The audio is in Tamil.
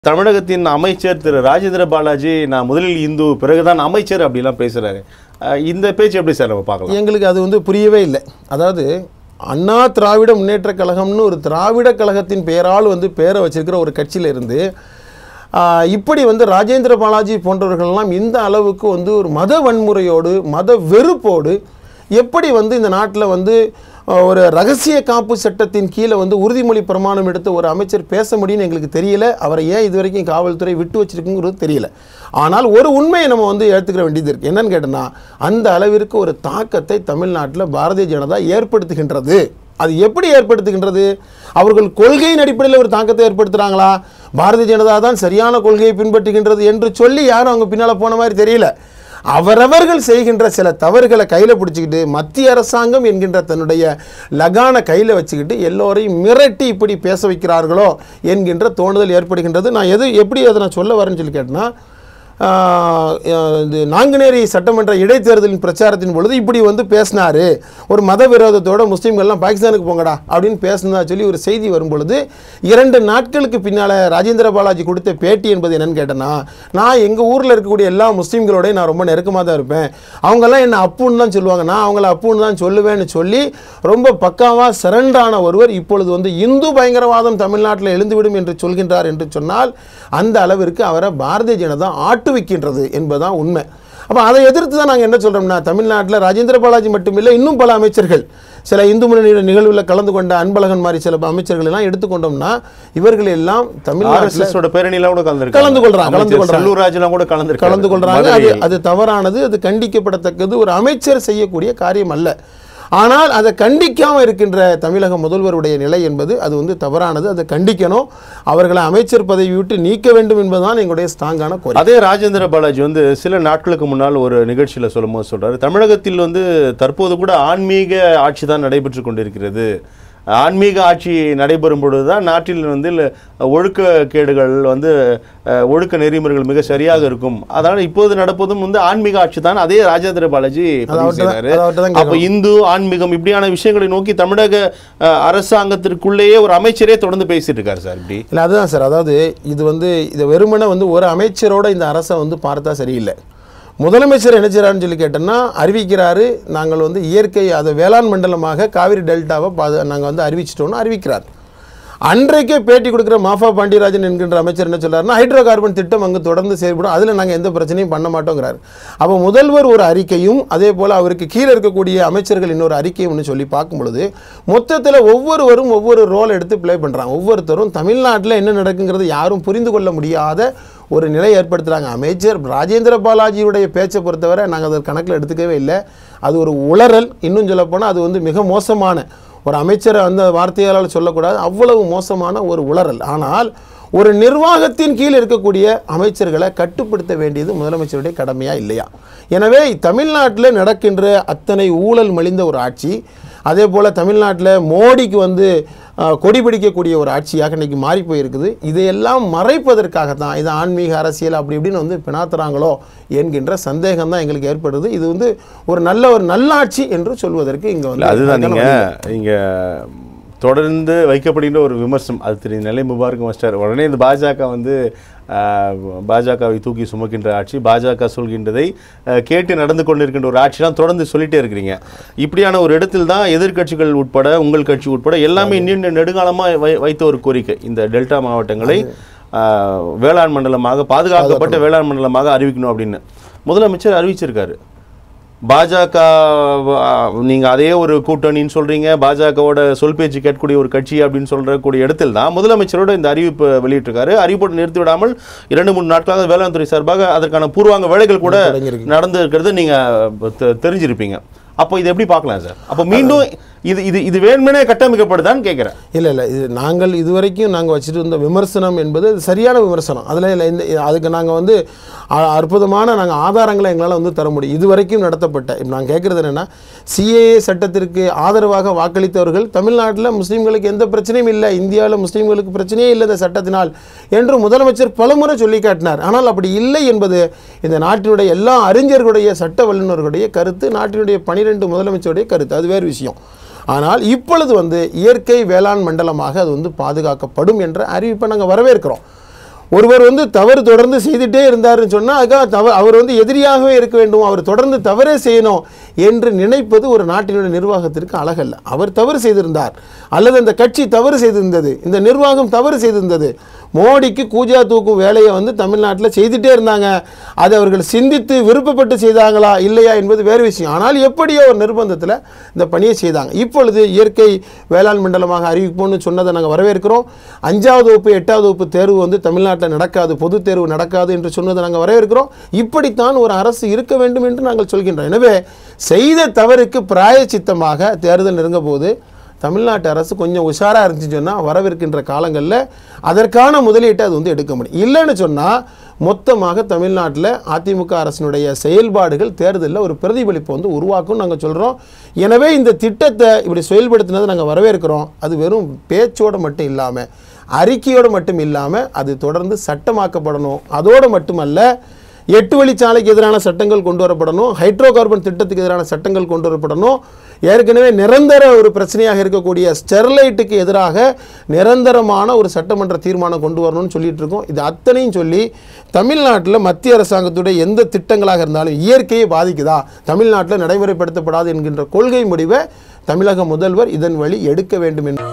தமிழகத்தின் அமைச்சர் திரு ராஜேந்திர பாலாஜி நான் முதலில் இந்து பிறகுதான் அமைச்சர் அப்படிலாம் பேசுறாரு அஹ் இந்த பேச்சு எப்படி சார் நம்ம பார்க்கலாம் எங்களுக்கு அது வந்து புரியவே இல்லை அதாவது அண்ணா திராவிட முன்னேற்றக் கழகம்னு ஒரு திராவிட கழகத்தின் பெயரால் வந்து பேரை வச்சிருக்கிற ஒரு கட்சியில இருந்து ஆஹ், இப்படி வந்து ராஜேந்திர பாலாஜி போன்றவர்கள்லாம் இந்த அளவுக்கு வந்து ஒரு மத வன்முறையோடு மத வெறுப்போடு எப்படி வந்து இந்த நாட்டில் வந்து ஆஹ், ஒரு ரகசிய காப்பு சட்டத்தின் கீழே வந்து உறுதிமொழி பிரமாணம் எடுத்த ஒரு அமைச்சர் பேச முடியும்னு எங்களுக்கு தெரியல அவரை ஏன் இது வரைக்கும் காவல்துறை விட்டு வச்சிருக்குங்கிறது தெரியல ஆனால் ஒரு உண்மையை நம்ம வந்து ஏற்றுக்கிற வேண்டியது இருக்கு என்னன்னு கேட்டோன்னா அந்த அளவிற்கு ஒரு தாக்கத்தை தமிழ்நாட்டில் பாரதிய ஜனதா ஏற்படுத்துகின்றது அது எப்படி ஏற்படுத்துகின்றது அவர்கள் கொள்கையின் அடிப்படையில் ஒரு தாக்கத்தை ஏற்படுத்துகிறாங்களா பாரதிய ஜனதா தான் சரியான கொள்கையை பின்பற்றுகின்றது என்று சொல்லி யாரும் அவங்க பின்னால் போன மாதிரி தெரியல அவரவர்கள் செய்கின்ற சில தவறுகளை கையில் பிடிச்சிக்கிட்டு மத்திய அரசாங்கம் என்கின்ற தன்னுடைய லகான கையில் வச்சுக்கிட்டு எல்லோரையும் மிரட்டி இப்படி பேச வைக்கிறார்களோ என்கின்ற தோணுதல் ஏற்படுகின்றது நான் எது எப்படி அதை நான் சொல்ல வரேன்னு சொல்லி கேட்டேன்னா ஆஹ் இது நாங்குநேரி சட்டமன்ற இடைத்தேர்தலின் பிரச்சாரத்தின் பொழுது இப்படி வந்து பேசினாரு ஒரு மத விரோதத்தோட முஸ்லீம்கள்லாம் பாகிஸ்தானுக்கு போங்கடா அப்படின்னு பேசினதா சொல்லி ஒரு செய்தி வரும் பொழுது இரண்டு நாட்களுக்கு பின்னால் ராஜேந்திர பாலாஜி கொடுத்த பேட்டி என்பது என்னன்னு கேட்டேன்னா நான் எங்கள் ஊரில் இருக்கக்கூடிய எல்லா முஸ்லீம்களோடய நான் ரொம்ப நெருக்கமாக தான் இருப்பேன் அவங்கெல்லாம் என்ன அப்புன்னு தான் சொல்லுவாங்க நான் அவங்கள அப்புன்னு தான் சொல்லுவேன்னு சொல்லி ரொம்ப பக்காவாக சரண்டான ஒருவர் இப்பொழுது வந்து இந்து பயங்கரவாதம் தமிழ்நாட்டில் எழுந்துவிடும் என்று சொல்கின்றார் என்று சொன்னால் அந்த அளவிற்கு அவரை பாரதிய ஜனதா ஆட்டுவிக்கின்றது என்பதுதான் உண்மை அப்போ அதை எதிர்த்து தான் நாங்கள் என்ன சொல்கிறோம்னா தமிழ்நாட்டில் ராஜேந்திர பாலாஜி மட்டுமில்லை இன்னும் பல அமைச்சர்கள் சில இந்து முன்னணி நிகழ்வில் கலந்து கொண்ட அன்பழகன் மாதிரி சில அமைச்சர்கள் எல்லாம் எடுத்துக்கொண்டோம்னா இவர்கள் எல்லாம் தமிழ்நாட்டில் ஆர்எஸ்எஸ் ஓட பேரணிலாம் கூட கலந்து கலந்து கொள்றாங்க, கலந்து கொள்றாங்க. செல்லூர் ராஜெல்லாம் கூட கலந்து கலந்து கொள்றாங்க அது அது தவறானது அது கண்டிக்கப்படத்தக்கது ஒரு அமைச்சர் செய்யக்கூடிய காரியம் அல்ல ஆனால் அதை கண்டிக்காம இருக்கின்ற தமிழக முதல்வருடைய நிலை என்பது அது வந்து தவறானது அதை கண்டிக்கணும் அவர்களை அமைச்சர் பதவி விட்டு நீக்க வேண்டும் என்பதுதான் எங்களுடைய ஸ்ட்ராங்கான கோரிக்கை அதே ராஜேந்திர பாலாஜி வந்து சில நாட்களுக்கு முன்னால் ஒரு நிகழ்ச்சியில் சொல்லும்போது சொல்றாரு தமிழகத்தில் வந்து தற்போது கூட ஆன்மீக ஆட்சி தான் நடைபெற்று கொண்டிருக்கிறது ஆன்மீக ஆட்சி நடைபெறும் பொழுது தான் நாட்டில் வந்து இல்ல ஒழுக்கக்கேடுகள் வந்து அஹ், ஒழுக்க நெறிமுறைகள் மிக சரியாக இருக்கும் அதனால இப்போது நடப்பதும் வந்து ஆன்மீக ஆட்சி தான் அதே ராஜேந்திர பாலாஜி பதிவு அவர்ட்ட தான்- செய்றாரு. அது அவர்ட்ட தான் அப்ப இந்து ஆன்மீகம் இப்படியான விஷயங்களை நோக்கி தமிழக அஹ், அரசாங்கத்திற்குள்ளேயே ஒரு அமைச்சரே தொடர்ந்து பேசிட்டு இருக்காரு சார் இப்படி இல்லை அதுதான் சார் அதாவது இது வந்து இது வெறுமனே வந்து ஒரு அமைச்சரோட இந்த அரசை வந்து பார்த்தா சரியில்லை முதலமைச்சர் என்ன செய்றாருன்னு சொல்லி கேட்டோம்னா அறிவிக்கிறாரு நாங்கள் வந்து இயற்கை அதை வேளாண் மண்டலமாக காவிரி டெல்டாவை பாது நாங்கள் வந்து அறிவிச்சிட்டோம்னு அறிவிக்கிறார் அன்றைக்கே பேட்டி கொடுக்குற மாஃபா பாண்டியராஜன் என்கின்ற அமைச்சர் என்ன சொல்றாருன்னா ஹைட்ரோ கார்பன் திட்டம் அங்கு தொடர்ந்து செயல்படும் அதில் நாங்கள் எந்த பிரச்சனையும் பண்ண மாட்டோங்கிறார் அப்போ முதல்வர் ஒரு அறிக்கையும் அதே போல் அவருக்கு கீழே இருக்கக்கூடிய அமைச்சர்கள் இன்னொரு அறிக்கையும்னு சொல்லி பார்க்கும் பொழுது மொத்தத்தில் ஒவ்வொருவரும் ஒவ்வொரு ரோல் எடுத்து ப்ளே பண்ணுறாங்க ஒவ்வொருத்தரும் தமிழ்நாட்டில் என்ன நடக்குங்கிறது யாரும் புரிந்து கொள்ள முடியாத ஒரு நிலை ஏற்படுத்துகிறாங்க அமைச்சர் ராஜேந்திர பாலாஜியுடைய பேச்சை பொறுத்தவரை நாங்கள் அதை கணக்கில் எடுத்துக்கவே இல்லை அது ஒரு உளறல் இன்னும் சொல்லப்போனால் அது வந்து மிக மோசமான ஒரு அமைச்சரை அந்த வார்த்தையால் சொல்லக்கூடாது அவ்வளவு மோசமான ஒரு உளறல் ஆனால் ஒரு நிர்வாகத்தின் கீழ் இருக்கக்கூடிய அமைச்சர்களை கட்டுப்படுத்த வேண்டியது முதலமைச்சருடைய கடமையா இல்லையா எனவே தமிழ்நாட்டில் நடக்கின்ற அத்தனை ஊழல் மலிந்த ஒரு ஆட்சி அதே போல் தமிழ்நாட்டில் மோடிக்கு வந்து அஹ், கொடி பிடிக்கக்கூடிய ஒரு ஆட்சியாக இன்னைக்கு மாறி போயிருக்குது இதையெல்லாம் மறைப்பதற்காக தான் இது ஆன்மீக அரசியல் அப்படி இப்படின்னு வந்து பினாத்துறாங்களோ என்கின்ற சந்தேகம் தான் எங்களுக்கு ஏற்படுது இது வந்து ஒரு நல்ல ஒரு நல்லாட்சி என்று சொல்வதற்கு இங்கே இல்ல வந்து அதுதான் நீங்க இங்க தொடர்ந்து வைக்கப்படுகின்ற ஒரு விமர்சனம் அது திரு நிலை முபாரக் மாஸ்டர் உடனே இந்த பாஜக வந்து ஆஹ், பாஜகவை தூக்கி சுமக்கின்ற ஆட்சி பாஜக சொல்கின்றதை ஆஹ், கேட்டு நடந்து கொண்டிருக்கின்ற ஒரு ஆட்சிலாம் தொடர்ந்து சொல்லிட்டே இருக்கிறீங்க இப்படியான ஒரு இடத்தில் தான் எதிர்க்கட்சிகள் உட்பட உங்கள் கட்சி உட்பட எல்லாமே நீண்ட நெடுங்காலமாக வை வைத்த ஒரு கோரிக்கை இந்த டெல்டா மாவட்டங்களை ஆஹ், வேளாண் மண்டலமாக பாதுகாக்கப்பட்ட வேளாண் மண்டலமாக அறிவிக்கணும் அப்படின்னு முதலமைச்சர் அறிவிச்சிருக்காரு பாஜக நீங்க அதே ஒரு கூட்டணின்னு சொல்றீங்க பாஜகவோட சொல் பேச்சு கேட்கக்கூடிய ஒரு கட்சி அப்படின்னு சொல்றக்கூடிய இடத்தில் தான் முதலமைச்சரோட இந்த அறிவிப்பு வெளியிட்டிருக்காரு அறிவிப்போடு நிறுத்தி விடாமல் இரண்டு மூணு நாட்களாக வேளாண் துறை சார்பாக அதற்கான பூர்வாங்க வேலைகள் கூட தொடங்கியிருக்கு. நடந்து இருக்கிறது நீங்க தெ- தெரிஞ்சிருப்பீங்க அப்போ இதை எப்படி பார்க்கலாம் சார் அப்போ மீண்டும் இது இது இது வேணுமெனே கட்டமைக்கப்படுதான்னு கேட்குறேன் இல்லை இல்லை இது நாங்கள் இதுவரைக்கும் நாங்கள் வச்சுட்டு இருந்த விமர்சனம் என்பது அது சரியான விமர்சனம் அதில் இல்லை இந்த அதுக்கு நாங்கள் வந்து அ- அற்புதமான நாங்கள் ஆதாரங்களை எங்களால் வந்து தர முடியும் இதுவரைக்கும் நடத்தப்பட்ட இப்போ நான் கேட்குறது என்னென்னா சிஏஏ சட்டத்திற்கு ஆதரவாக வாக்களித்தவர்கள் தமிழ்நாட்டில் முஸ்லீம்களுக்கு எந்த பிரச்சனையும் இல்லை இந்தியாவில் முஸ்லீம்களுக்கு பிரச்சனையே இல்லை இந்த சட்டத்தினால் என்று முதலமைச்சர் பலமுறை சொல்லி காட்டினார் ஆனால் அப்படி இல்லை என்பது இந்த நாட்டினுடைய எல்லா அறிஞர்களுடைய சட்ட வல்லுநர்களுடைய கருத்து நாட்டினுடைய பனிரெண்டு முதலமைச்சருடைய கருத்து அது வேறு விஷயம் ஆனால் இப்பொழுது வந்து இயற்கை வேளாண் மண்டலமாக அது வந்து பாதுகாக்கப்படும் என்ற அறிவிப்பை நாங்கள் வரவேற்கிறோம் ஒருவர் வந்து தவறு தொடர்ந்து செய்துட்டே இருந்தாருன்னு சொன்னால் அதுக்காக தவறு அவர் வந்து எதிரியாகவே இருக்க வேண்டும் அவர் தொடர்ந்து தவறே செய்யணும் என்று நினைப்பது ஒரு நாட்டினுடைய நிர்வாகத்திற்கு அழகல்ல அவர் தவறு செய்திருந்தார் அல்லது அந்த கட்சி தவறு செய்திருந்தது இந்த நிர்வாகம் தவறு செய்திருந்தது மோடிக்கு கூஜா தூக்கும் வேலையை வந்து தமிழ்நாட்டில் செய்துட்டே இருந்தாங்க அதை அவர்கள் சிந்தித்து விருப்பப்பட்டு செய்தாங்களா இல்லையா என்பது வேறு விஷயம் ஆனால் எப்படியோ ஒரு நிர்பந்தத்தில் இந்த பணியை செய்தாங்க இப்பொழுது இயற்கை வேளாண் மண்டலமாக அறிவிப்போம்னு சொன்னதை நாங்கள் வரவேற்கிறோம் அஞ்சாவது வகுப்பு எட்டாவது வகுப்பு தேர்வு வந்து தமிழ்நாட்டில் நடக்காது பொது தேர்வு நடக்காது என்று சொன்னதை நாங்கள் வரவேற்கிறோம் இப்படித்தான் ஒரு அரசு இருக்க வேண்டும் என்று நாங்கள் சொல்கின்றோம் எனவே செய்த தவறுக்கு பிராயச்சித்தமாக தேர்தல் நெருங்க போது தமிழ்நாட்டு அரசு கொஞ்சம் உஷாராக இருந்துச்சுன்னு சொன்னால் வரவிருக்கின்ற காலங்களில் அதற்கான முதலீட்டை அது வந்து எடுக்க முடியும் இல்லைன்னு சொன்னால் மொத்தமாக தமிழ்நாட்டில் அதிமுக அரசினுடைய செயல்பாடுகள் தேர்தலில் ஒரு பிரதிபலிப்பு வந்து உருவாக்கும் நாங்கள் சொல்கிறோம் எனவே இந்த திட்டத்தை இப்படி செயல்படுத்தினதை நாங்கள் வரவேற்கிறோம் அது வெறும் பேச்சோடு மட்டும் இல்லாமல் அறிக்கையோடு மட்டும் இல்லாமல் அது தொடர்ந்து சட்டமாக்கப்படணும் அதோடு மட்டுமல்ல எட்டு வழிச்சாலைக்கு எதிரான சட்டங்கள் கொண்டு வரப்படணும் ஹைட்ரோ கார்பன் திட்டத்துக்கு எதிரான சட்டங்கள் கொண்டு வரப்படணும் ஏற்கனவே நிரந்தர ஒரு பிரச்சனையாக இருக்கக்கூடிய ஸ்டெர்லைட்டுக்கு எதிராக நிரந்தரமான ஒரு சட்டமன்ற தீர்மானம் கொண்டு வரணும்னு சொல்லிட்டு இருக்கோம் இது அத்தனையும் சொல்லி தமிழ்நாட்டில் மத்திய அரசாங்கத்துடைய எந்த திட்டங்களாக இருந்தாலும் இயற்கையை பாதிக்குதா தமிழ்நாட்டில் நடைமுறைப்படுத்தப்படாது என்கின்ற கொள்கை முடிவை தமிழக முதல்வர் இதன் வழி எடுக்க வேண்டும் என்று